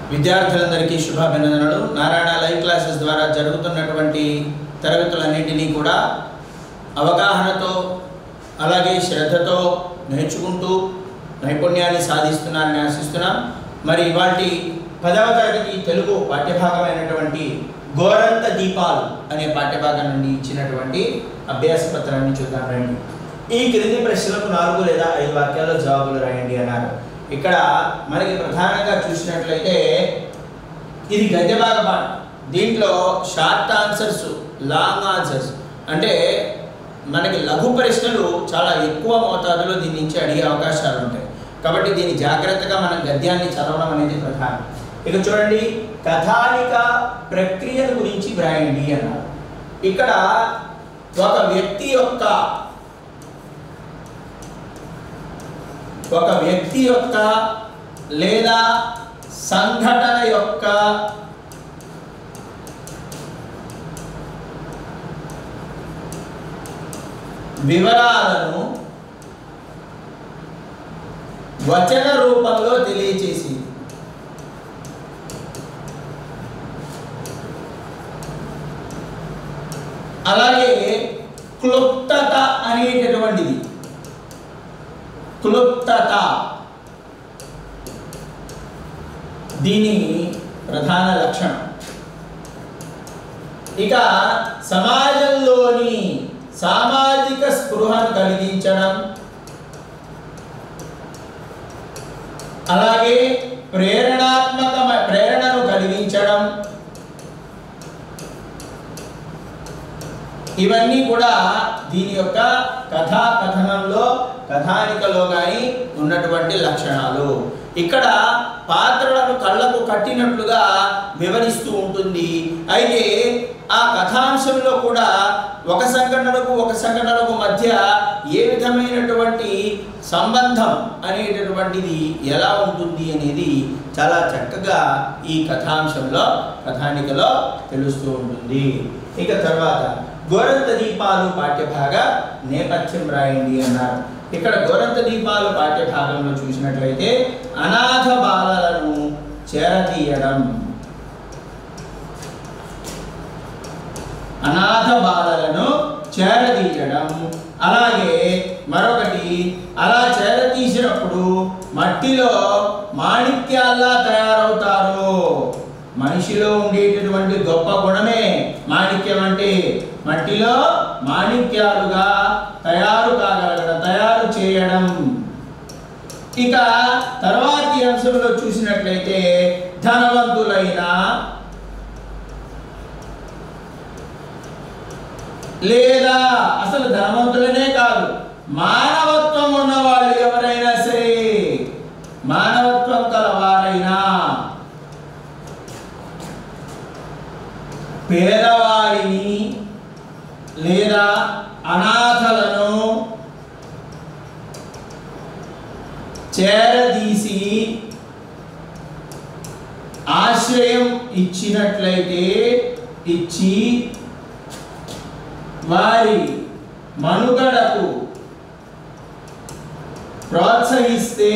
విద్యార్థులందరికీ శుభాభినందనలు Narayana live classes ద్వారా జరుగుతున్నటువంటి తరగతులన్నింటినీ కూడా అవగాహనతో అలాగే శ్రద్ధతో నేర్చుకుంటూ నైపుణ్యాన్ని సాధిస్తున్నారని ఆశిస్తున్నాం మరి వాటి పదవ తరగతి తెలుగు పాఠ్యభాగమైనటువంటి గోరంత దీపాలు అనే పాఠ్యభాగం నుండి ఇచ్చినటువంటి అభ్యాస పత్రాన్ని చూద్దాం రండి ఈ క్రింది ప్రశ్నలకు నాలుగు లేదా ఐదు వాక్యాల్లో జవాబులు రాయండి అన్నారు ఇక్కడ మనకి ప్రధానంగా చూసినట్లయితే ఇది గద్య భాగ పాఠం దీంట్లో షార్ట్ ఆన్సర్స్ లాంగ్ ఆన్సర్స్ అంటే మనకి లఘు ప్రశ్నలు చాలా ఎక్కువ మోతాదులో దీని నుంచి అడిగే అవకాశాలు ఉంటాయి కాబట్టి దీన్ని జాగ్రత్తగా మనం గద్యాన్ని చదవడం అనేది ప్రధానం ఇక చూడండి కథానిక ప్రక్రియల గురించి వ్రాయండి అన్నారు ఇక్కడ ఒక వ్యక్తి యొక్క ఒక వ్యక్తి యొక్క లేదా సంఘటన యొక్క వివరాలను వచన రూపంలో తెలియచేసింది అలాగే క్లుప్తత అనేటటువంటిది క్లుప్తత దీని ప్రధాన లక్షణం ఇక సమాజంలోని సామాజిక స్పృహను కలిగించడం అలాగే ప్రేరణాత్మక ప్రేరణను కలిగించడం ఇవన్నీ కూడా దీని యొక్క కథా కథనంలో కథానికలో కానీ ఉన్నటువంటి లక్షణాలు ఇక్కడ పాత్రలను కళ్ళకు కట్టినట్లుగా వివరిస్తూ ఉంటుంది అయితే ఆ కథాంశంలో కూడా ఒక సంఘటనకు ఒక సంఘటనకు మధ్య ఏ విధమైనటువంటి సంబంధం అనేటటువంటిది ఎలా ఉంటుంది అనేది చాలా చక్కగా ఈ కథాంశంలో కథానికలో తెలుస్తూ ఉంటుంది ఇక తర్వాత గోరంత దీపాలు పాఠ్యభాగ నేపథ్యం రాయండి అన్నారు ఇక్కడ గోరంత దీపాలు పాఠ్యభాగంలో చూసినట్లయితే అనాథ బాలలను చేరతీయడం అనాథ బాలలను చేరదీయడం అలాగే మరొకటి అలా చేరతీసినప్పుడు మట్టిలో మాణిక్యాల్లా తయారవుతారు మనిషిలో ఉండేటటువంటి గొప్ప గుణమే మాణిక్యం అంటే మట్టిలో మాణిక్యాలుగా తయారు కాగలగడం తయారు చేయడం ఇక తర్వాతి అంశంలో చూసినట్లయితే ధనవంతులైన లేదా అసలు ధనవంతులనే కాదు మానవత్వం ఉన్న వాళ్ళు ఎవరైనా సరే మానవత్వం కలవారైనా పేదవారిని లేదా అనాథలను చేరదీసి ఆశ్రయం ఇచ్చినట్లయితే ఇచ్చి వారి మనుగడకు ప్రోత్సహిస్తే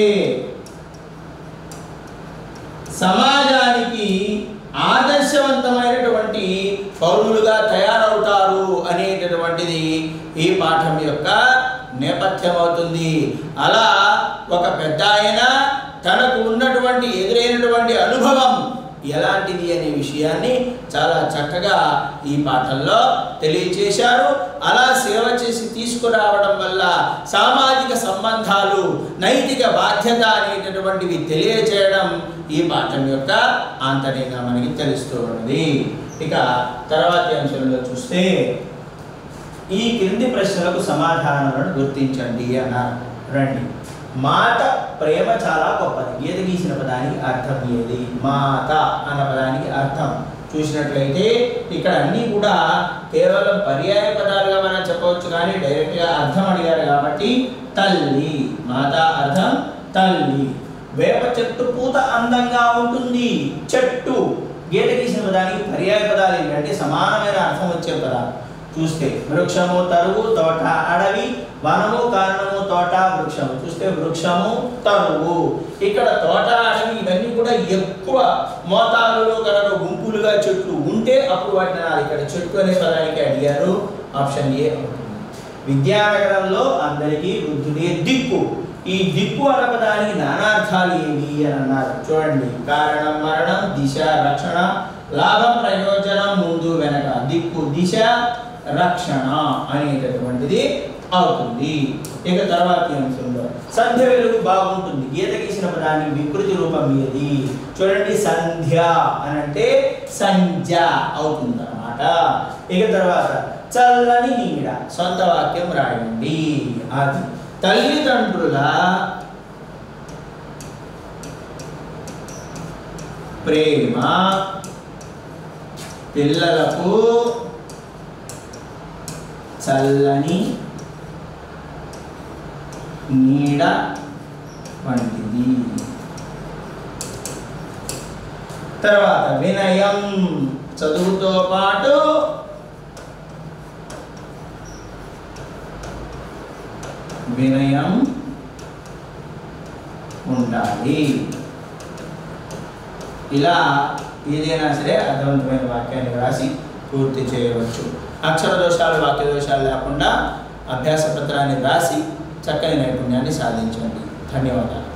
సమాజానికి ఆదర్శవంతమైనటువంటి పౌరులుగా తయారవుతారు అనేటటువంటిది ఈ పాఠం యొక్క నేపథ్యం అవుతుంది అలా ఒక పెద్ద ఆయన తనకు ఉన్నటువంటి ఎదురైనటువంటి అనుభవం ఎలాంటిది అనే విషయాన్ని చాలా చక్కగా ఈ పాఠంలో తెలియచేశారు అలా సేవ చేసి తీసుకురావడం వల్ల సామాజిక సంబంధాలు నైతిక బాధ్యత అనేటటువంటివి తెలియచేయడం ఈ పాఠం యొక్క ఆంతర్యంగా మనకి తెలుస్తూ ఉన్నది ఇక తర్వాతి అంశంలో చూస్తే ఈ క్రింది ప్రశ్నలకు సమాధానాలను గుర్తించండి అన్నారు రండి మాత ప్రేమ చాలా గొప్పది గీత గీసిన పదానికి అర్థం ఏది మాత అన్న పదానికి అర్థం చూసినట్లయితే ఇక్కడ అన్నీ కూడా కేవలం పర్యాయ పదాలుగా మనం చెప్పవచ్చు కానీ డైరెక్ట్గా అర్థం అడిగారు కాబట్టి తల్లి మాత అర్థం తల్లి వేప చెట్టు పూత అందంగా ఉంటుంది చెట్టు గీత గీసిన పదానికి పర్యాయ పదాలు ఏంటంటే సమానమైన అర్థం వచ్చే పదాలు చూస్తే వృక్షము తరువు తోట అడవి వనము కారణము తోట వృక్షము చూస్తే వృక్షము తరువు ఇక్కడ తోట అడవి ఇవన్నీ కూడా ఎక్కువ మోతాదులో కనుక గుంపులుగా చెట్లు ఉంటే అప్పుడు వాటిని అనాలి. ఇక్కడ చెట్టు అనే పదానికి అడిగారు ఆప్షన్ ఏ అవుతుంది విద్యానగరంలో అందరికీ వృద్ధుడే దిక్కు ఈ దిక్కు అన్న పదానికి నానార్థాలు ఏవి అని అన్నారు చూడండి కారణం మరణం దిశ రక్షణ లాభం ప్రయోజనం ముందు వెనక దిక్కు దిశ రక్షణ అనేటటువంటిది అవుతుంది ఇక తర్వాత అంశంలో సంధ్య వెలుగు బాగుంటుంది గీత గీసిన పదానికి వికృతి రూపం ఏది చూడండి సంధ్య అని అంటే సంధ్య అవుతుంది అనమాట ఇక తర్వాత చల్లని నీడ సొంత వాక్యం రాయండి అది తల్లిదండ్రుల ప్రేమ పిల్లలకు చల్లని నీడ వంటిది తర్వాత వినయం చదువుతో పాటు వినయం ఉండాలి ఇలా ఏదైనా సరే అర్థవంతమైన వాక్యాన్ని రాసి పూర్తి చేయవచ్చు అక్షర దోషాలు వాక్య దోషాలు లేకుండా అభ్యాస పత్రాన్ని రాసి చక్కని నైపుణ్యాన్ని సాధించండి ధన్యవాదాలు